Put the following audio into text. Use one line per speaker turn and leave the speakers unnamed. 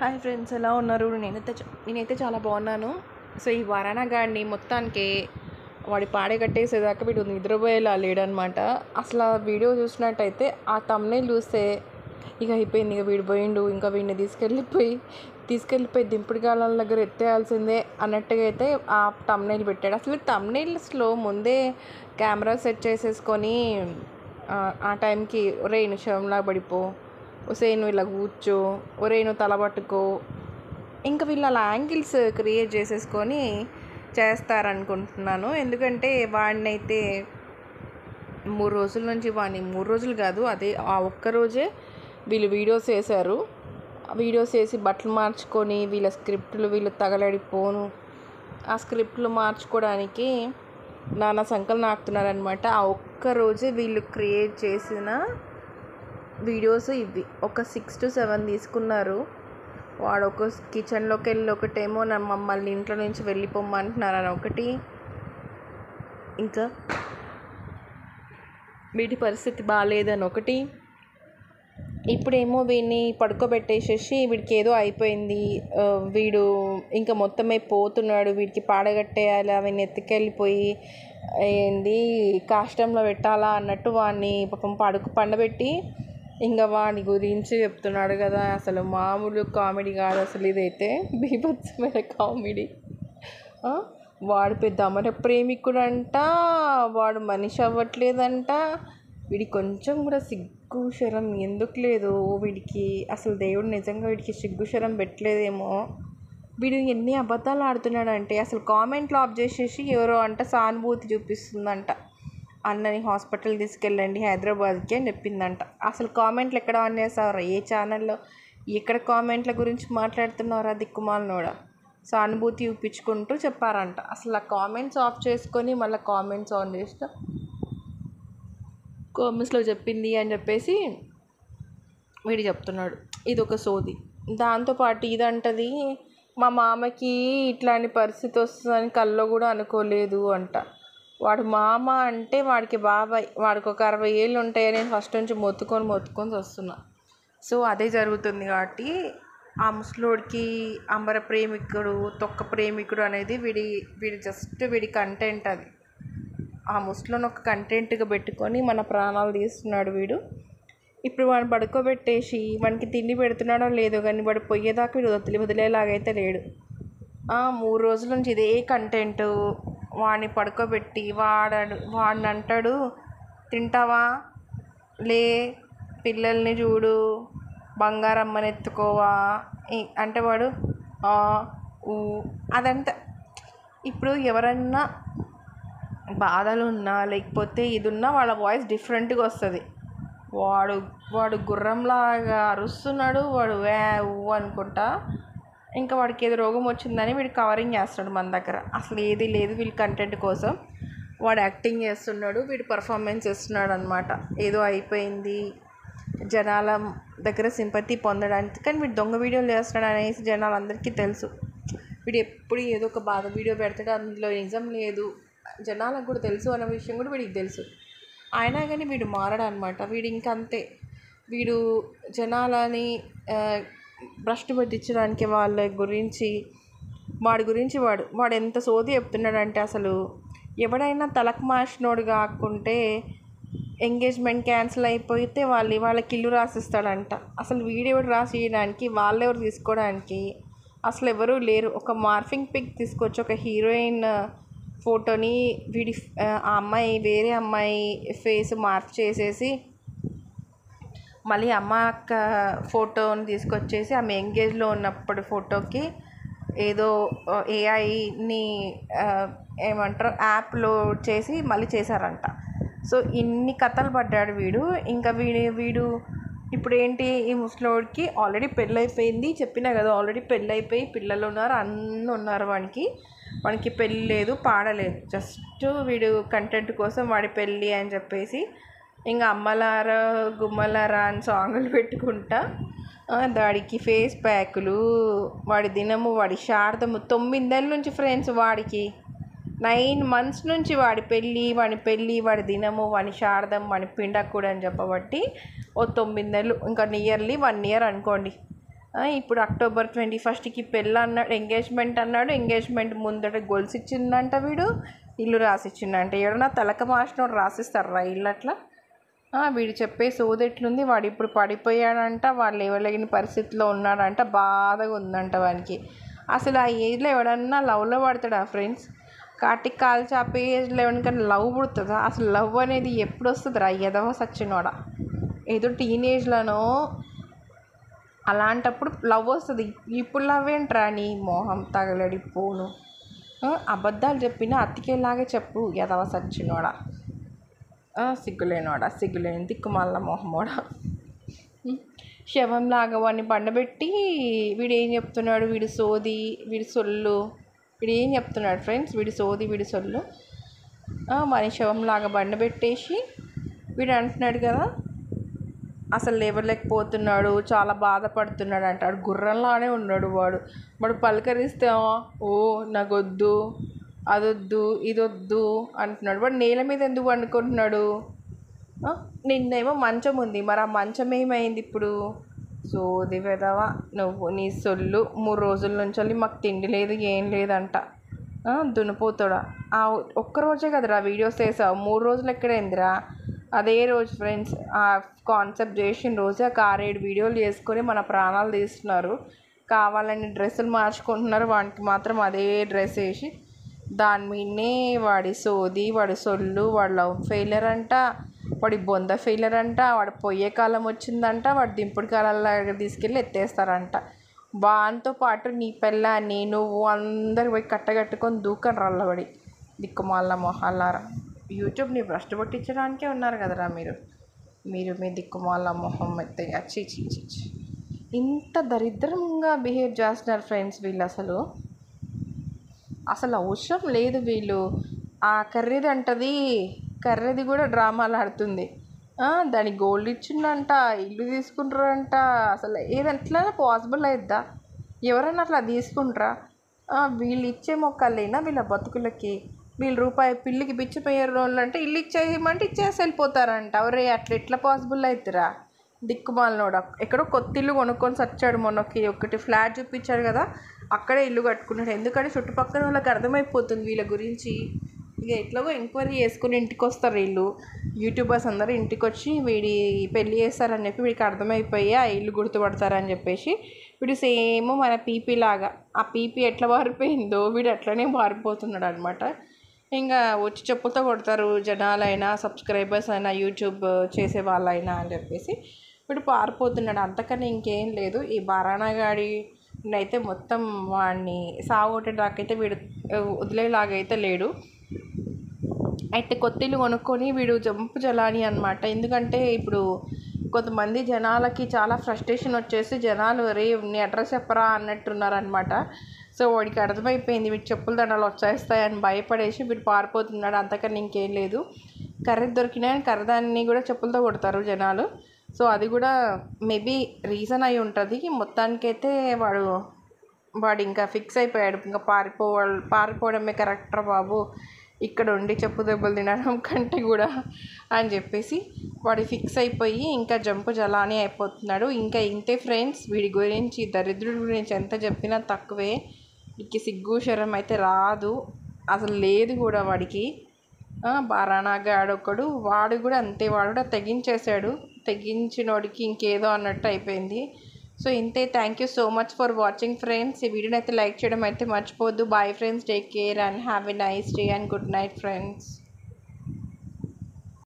Hi friends ఎలా ఉన్నారు నేనైతే చ- నేనైతే చాలా బాగున్నాను సో ఈ వరానా గాడిని మొత్తానికి వాడి పాడే కట్టేసేదాకా వీడు నిద్రపోయేలా లేడనమాట అసలు ఆ వీడియో చూసినట్టయితే ఆ తమ్నేల్ చూస్తే ఇక అయిపోయింది ఇక వీడు పోయిండు ఇంకా వీడిని తీసుకెళ్ళిపోయి తీసుకెళ్ళిపోయి దింపుడు గాలాల దగ్గర ఎత్తేయాల్సిందే అన్నట్టుగా అయితే ఆ తమ్నేల్ పెట్టాడు అసలు తమ్నేల్స్లో ముందే కెమెరా సెట్ చేసేసుకొని ఆ, ఆ టైంకి ఒరే నిమిషంలా పడిపో ఒసే నువ్వు ఇలా కూర్చో ఒరే నువ్వు తల పట్టుకో ఇంకా వీళ్ళు అలా యాంగిల్స్ క్రియేట్ చేసేసుకొని చేస్తారనుకుంటున్నాను ఎందుకంటే వాడినైతే మూడు రోజుల నుంచి వాడిని మూడు రోజులు కాదు అదే ఆ ఒక్క రోజే వీళ్ళు వీడియోస్ వేశారు వీడియోస్ వేసి బట్టలు మార్చుకొని వీళ్ళ స్క్రిప్ట్లు వీళ్ళు తగలడిపోను ఆ స్క్రిప్ట్లు మార్చుకోవడానికి నానా సంకలు నాకుతున్నారనమాట ఆ ఒక్క రోజే వీళ్ళు క్రియేట్ చేసిన వీడియోస్ ఇవి ఒక సిక్స్ టు సెవెన్ తీసుకున్నారు వాడు ఒక కిచెన్లోకి వెళ్ళి ఒకటేమో నా మమ్మల్ని ఇంట్లో నుంచి వెళ్ళిపోమ్మంటున్నారు అని ఒకటి ఇంకా వీటి పరిస్థితి బాగాలేదని ఒకటి ఇప్పుడేమో వీడిని పడుకోబెట్టేసేసి వీడికి ఏదో అయిపోయింది ఆ, వీడు ఇంకా మొత్తమే పోతున్నాడు వీడికి పాడగట్టేయాలి వీడిని ఎత్తుకెళ్ళిపోయి ఏంది కాష్టంలో పెట్టాలా అన్నట్టు వాడిని పాపం పడుకు పండబెట్టి ఇంకా వాడి గురించి చెప్తున్నాడు కదా అసలు మామూలు కామెడీ కాదు అసలు ఇదైతే బీభత్సమైన కామెడీ ఆ, వాడు పెద్ద అమర ప్రేమికుడంట వాడు మనిషి అవ్వట్లేదంట వీడికి కొంచెం కూడా సిగ్గు శరం ఎందుకు లేదు వీడికి అసలు దేవుడు నిజంగా వీడికి సిగ్గు శరం పెట్టలేదేమో వీడు ఎన్ని అబద్ధాలు ఆడుతున్నాడంటే అసలు కామెంట్లు ఆఫ్ చేసేసి ఎవరో అంట సానుభూతి చూపిస్తుందంట అన్నని హాస్పిటల్ తీసుకెళ్ళండి హైదరాబాద్కి అని చెప్పిందంట అసలు కామెంట్లు ఎక్కడ ఆన్ చేస్తావరా ఏ ఛానల్లో ఎక్కడ కామెంట్ల గురించి మాట్లాడుతున్నారా దిక్కుమాలనోడా సానుభూతి చూపించుకుంటూ చెప్పారంట అసలు ఆ కామెంట్స్ ఆఫ్ చేసుకొని మళ్ళీ కామెంట్స్ ఆన్ చేసిన కామెంట్స్లో చెప్పింది అని చెప్పేసి వీడు చెప్తున్నాడు ఇది ఒక సోది దాంతోపాటు ఇదంటది మా మామకి ఇట్లాంటి పరిస్థితి వస్తుందని కల్లో కూడా అనుకోలేదు అంట వాడు మామ అంటే వాడికి బాబాయ్ వాడికి ఒక అరవై ఏళ్ళు ఉంటాయని నేను ఫస్ట్ నుంచి మొత్తుకొని మొత్తుకొని వస్తున్నా సో అదే జరుగుతుంది కాబట్టి ఆ ముసలోడికి అంబర ప్రేమికుడు తొక్క ప్రేమికుడు అనేది వీడి వీడి జస్ట్ వీడి కంటెంట్ అది ఆ ముసలోని ఒక కంటెంట్గా పెట్టుకొని మన ప్రాణాలు తీస్తున్నాడు వీడు ఇప్పుడు వాడిని పడుకోబెట్టేసి వానికి తిండి పెడుతున్నాడో లేదో కానీ వాడు పొయ్యేదాకా వీడు వదిలి వదిలేలాగైతే లేడు ఆ, మూడు రోజుల నుంచి ఇదే కంటెంట్ వాడిని పడుకోబెట్టి వాడాడు వాడిని అంటాడు తింటావా లే పిల్లల్ని చూడు బంగారమ్మని ఎత్తుకోవా ఈ- అంటే వాడు ఆ, ఊ అదంతా ఇప్పుడు ఎవరన్నా బాధలు ఉన్నా లేకపోతే ఇది ఉన్నా వాళ్ళ వాయిస్ డిఫరెంట్గా వస్తుంది వాడు వాడు గుర్రంలాగా అరుస్తున్నాడు వాడు వే ఊ అనుకుంటా ఇంకా వాడికి ఏదో రోగం వచ్చిందని వీడు కవరింగ్ చేస్తాడు మన దగ్గర అసలు ఏది లేదు వీళ్ళ కంటెంట్ కోసం వాడు యాక్టింగ్ చేస్తున్నాడు వీడు పర్ఫార్మెన్స్ ఇస్తున్నాడు అనమాట ఏదో అయిపోయింది జనాల దగ్గర సింపతి పొందడానికి కానీ వీడు దొంగ వీడియోలు చేస్తున్నాడు అనేసి జనాలందరికీ తెలుసు వీడు ఎప్పుడు ఏదో ఒక బాధ వీడియో పెడతాడు అందులో నిజం లేదు జనాలకు కూడా తెలుసు అన్న విషయం కూడా వీడికి తెలుసు అయినా కానీ వీడు మారడు అనమాట వీడు ఇంకా అంతే వీడు జనాలని ఆ, భ్రష్టు పట్టించడానికి వాళ్ళ గురించి వాడి గురించి వాడు వాడు ఎంత సోది చెప్తున్నాడంటే అసలు ఎవడైనా తలకు మార్చినోడు కాకుంటే ఎంగేజ్మెంట్ క్యాన్సిల్ అయిపోతే వాళ్ళు వాళ్ళకి ఇల్లు రాసిస్తాడంట అసలు వీడెవడు రాసియడానికి వాళ్ళెవరు తీసుకోవడానికి అసలు ఎవరు లేరు ఒక మార్ఫింగ్ పిక్ తీసుకొచ్చి ఒక హీరోయిన్ ఫోటోని వీడి ఆ అమ్మాయి వేరే అమ్మాయి ఫేస్ మార్ఫ్ చేసేసి మళ్ళీ అమ్మ అక్క ఫోటోని తీసుకొచ్చేసి ఆమె ఎంగేజ్లో ఉన్నప్పుడు ఫోటోకి ఏదో ఏఐని ఏమంటారు యాప్ లోడ్ చేసి మళ్ళీ చేశారంట సో ఇన్ని కథలు పడ్డాడు వీడు ఇంకా వీడు వీడు ఇప్పుడు ఏంటి ఈ ముసలోడికి ఆల్రెడీ పెళ్ళైపోయింది చెప్పినా కదా ఆల్రెడీ పెళ్ళైపోయి పిల్లలు ఉన్నారు అన్నీ ఉన్నారు వానికి వానికి పెళ్ళి లేదు పాడలేదు జస్ట్ వీడు కంటెంట్ కోసం వాడి పెళ్ళి అని చెప్పేసి ఇంకా అమ్మలారా గుమ్మలారా అని సాంగులు పెట్టుకుంటా ఆ, వాడికి ఫేస్ ప్యాకులు వాడి దినము వాడి శారదము తొమ్మిది నెలల నుంచి ఫ్రెండ్స్ వాడికి నైన్ మంత్స్ నుంచి వాడి పెళ్ళి వాడి పెళ్ళి వాడి దినము వాడి శారదం వాడి పిండకుడు అని చెప్పబట్టి ఓ తొమ్మిది నెలలు ఇంకా నియర్లీ వన్ ఇయర్ అనుకోండి ఆ, ఇప్పుడు అక్టోబర్ ట్వంటీ ఫస్ట్కి పెళ్ళి అన్నాడు ఎంగేజ్మెంట్ అన్నాడు ఎంగేజ్మెంట్ ముందట గొలుసు ఇచ్చిందంట వీడు ఇల్లు రాసిచ్చిండంట ఎవడన్నా తలక మాసినోడు రాసిస్తారా ఇల్లు అట్లా ఆ, వీడు చెప్పే సోది ఎట్లుంది వాడు ఇప్పుడు పడిపోయాడంట వాడు లేవలేని పరిస్థితిలో ఉన్నాడంట బాధగా ఉందంట వానికి అసలు ఆ ఏజ్లో ఎవడన్నా లవ్లో పడతాడా ఫ్రెండ్స్ కాటికి కాలు చాపే ఏజ్లో ఎవరికన్నా లవ్ పుడుతుందా అసలు లవ్ అనేది ఎప్పుడు వస్తుంది రా ఎదవ సచ్చినోడ ఏదో టీనేజ్లోనో అలాంటప్పుడు లవ్ వస్తుంది ఇప్పుడు లవ్ ఏంట్రా నీ మొహం తగలడి పోను ఆ, అబద్ధాలు చెప్పినా అతికేలాగే చెప్పు ఎదవ సచ్చినోడా ఆ, సిగ్గులేనోడా సిగ్గులేని దిక్కుమాల మొహమోడా ఉం. శవంలాగా వాడిని పండబెట్టి వీడు ఏం చెప్తున్నాడు వీడు సోది వీడి సొల్లు వీడు ఏం చెప్తున్నాడు ఫ్రెండ్స్ వీడి సోది వీడి సొల్లు ఆ, వాని శవంలాగా బండబెట్టేసి వీడు అంటున్నాడు కదా అసలు లేవలేకపోతున్నాడు చాలా బాధపడుతున్నాడు అంటాడు గుర్రంలానే ఉన్నాడు వాడు వాడు పలకరిస్తే "ఆ, ఓ నాకొద్దు అదొద్దు ఇదొద్దు అంటున్నాడు వాడు నేల మీద ఎందుకు వండుకుంటున్నాడు ఆ, నిన్నేమో మంచం ఉంది మరి ఆ మంచం ఏమైంది ఇప్పుడు సోది వెదవా నువ్వు నీ సొల్లు మూడు రోజుల నుంచి మాకు తిండి లేదు ఏం లేదంట ఆ, దున్నపోతాడా ఆ ఒక్క రోజే కదరా వీడియోస్ చేసావు మూడు రోజులు ఎక్కడైందిరా అదే రోజు ఫ్రెండ్స్ ఆ కాన్సెప్ట్ చేసిన రోజే ఒక ఆరేడు వీడియోలు చేసుకొని మన ప్రాణాలు తీస్తున్నారు కావాలని డ్రెస్సులు మార్చుకుంటున్నారు వానికి మాత్రం అదే డ్రెస్ వేసి దాని మీదనే వాడి సోది వాడి సొల్లు వాడి లవ్ ఫెయిలర్ అంట వాడి బొంద ఫెయిలర్ అంట వాడి పొయ్యే కాలం వచ్చిందంట వాడి దింపుడు కాలంలాగా తీసుకెళ్ళి ఎత్తేస్తారంట వానితో పాటు నీ పెళ్ళాన్ని నువ్వు అందరు పోయి కట్టగట్టుకొని దూకని రల్లబడి దిక్కుమాల మొహాలారా యూట్యూబ్ని భ్రష్టు పట్టించడానికే ఉన్నారు కదరా మీరు మీరు మీ దిక్కుమాల మొహం మెత్తగా చీ చీ చీ చీ. ఇంత దరిద్రంగా బిహేవ్ చేస్తున్నారు ఫ్రెండ్స్ వీళ్ళు అసలు అసలు అవసరం లేదు వీళ్ళు ఆ కర్రీది అంటది కర్రీది కూడా డ్రామాలు ఆడుతుంది ఆ, దానికి గోల్డ్ ఇచ్చిందంట ఇల్లు తీసుకుంటారంట అసలు ఏది ఎట్లైనా పాసిబుల్ అయిద్దా ఎవరైనా అట్లా తీసుకుంటారా ఆ, వీళ్ళు ఇచ్చే మొక్కలేనా వీళ్ళ బతుకులకి వీళ్ళు రూపాయి పిల్లికి బిచ్చిపోయారు రోజులు అంటే ఇల్లు ఇచ్చేయమంటే ఇచ్చేసి వెళ్ళిపోతారంట అవరే అట్లా ఎట్లా పాసిబుల్ అవుతురా దిక్కుమాలినోడు ఎక్కడో కొత్త ఇల్లు కొనుక్కొని సచ్చాడు మొన్నకి ఒకటి ఫ్లాట్ చూపించాడు కదా అక్కడే ఇల్లు కట్టుకున్నాడు ఎందుకంటే చుట్టుపక్కల వాళ్ళకి అర్థమైపోతుంది వీళ్ళ గురించి ఇక ఎట్లాగో ఎంక్వైరీ చేసుకుని ఇంటికి వస్తారు వీళ్ళు యూట్యూబర్స్ అందరూ ఇంటికి వచ్చి వీడి పెళ్ళి చేస్తారని చెప్పి వీడికి అర్థమైపోయి ఆ ఇల్లు గుర్తుపడతారని చెప్పేసి వీడు సేమ్ మన పీపీ లాగా ఆ పీపీ ఎట్లా మారిపోయిందో వీడు అట్లనే మారిపోతున్నాడు అనమాట ఇంకా వచ్చి చెప్పులతో కొడతారు జనాలైనా సబ్స్క్రైబర్స్ అయినా యూట్యూబ్ చేసే వాళ్ళైనా అని చెప్పేసి వీడు పారిపోతున్నాడు అంతకన్నా ఇంకేం లేదు ఈ బారాణగాడి అయితే మొత్తం వాడిని సాగొట్టేదాకైతే వీడు ఆ, వదిలేలాగైతే లేడు అయితే కొత్త ఇల్లు కొనుక్కొని వీడు జంపు జలాని అనమాట ఎందుకంటే ఇప్పుడు కొంతమంది జనాలకి చాలా ఫ్రస్ట్రేషన్ వచ్చేసి జనాలు రే నీ అడ్రస్ చెప్పరా అన్నట్టున్నారనమాట సో వాడికి అర్థమైపోయింది వీడి చెప్పుల దండలు వచ్చేస్తాయని భయపడేసి వీడు పారిపోతున్నాడు అంతకన్నా ఇంకేం లేదు కర్రీ దొరికినాయని కర్రదాన్ని కూడా చెప్పులతో కొడతారు జనాలు సో అది కూడా మేబీ రీజన్ అయి ఉంటుంది మొత్తానికైతే వాడు వాడు ఇంకా ఫిక్స్ అయిపోయాడు ఇంకా పారిపోవాలి పారిపోవడమే కరెక్టర్ బాబు ఇక్కడ ఉండి చెప్పు దెబ్బలు తినడం కంటే కూడా అని చెప్పేసి వాడు ఫిక్స్ అయిపోయి ఇంకా జంపు జలాని అయిపోతున్నాడు ఇంకా ఇంతే ఫ్రెండ్స్ వీడి గురించి దరిద్రుడి గురించి ఎంత చెప్పినా తక్కువే వీడికి సిగ్గు శరం అయితే రాదు అసలు లేదు కూడా వాడికి బారానాగాడు ఒకడు వాడు కూడా అంతే వాడు కూడా తెగించేశాడు తెగించినోడికి ఇంకేదో అన్నట్టు అయిపోయింది సో ఇంతే thank you so much for watching friends ఈ వీడియోని అయితే లైక్ చేయడం అయితే మర్చిపోవద్దు bye friends take care and have a nice day and good night friends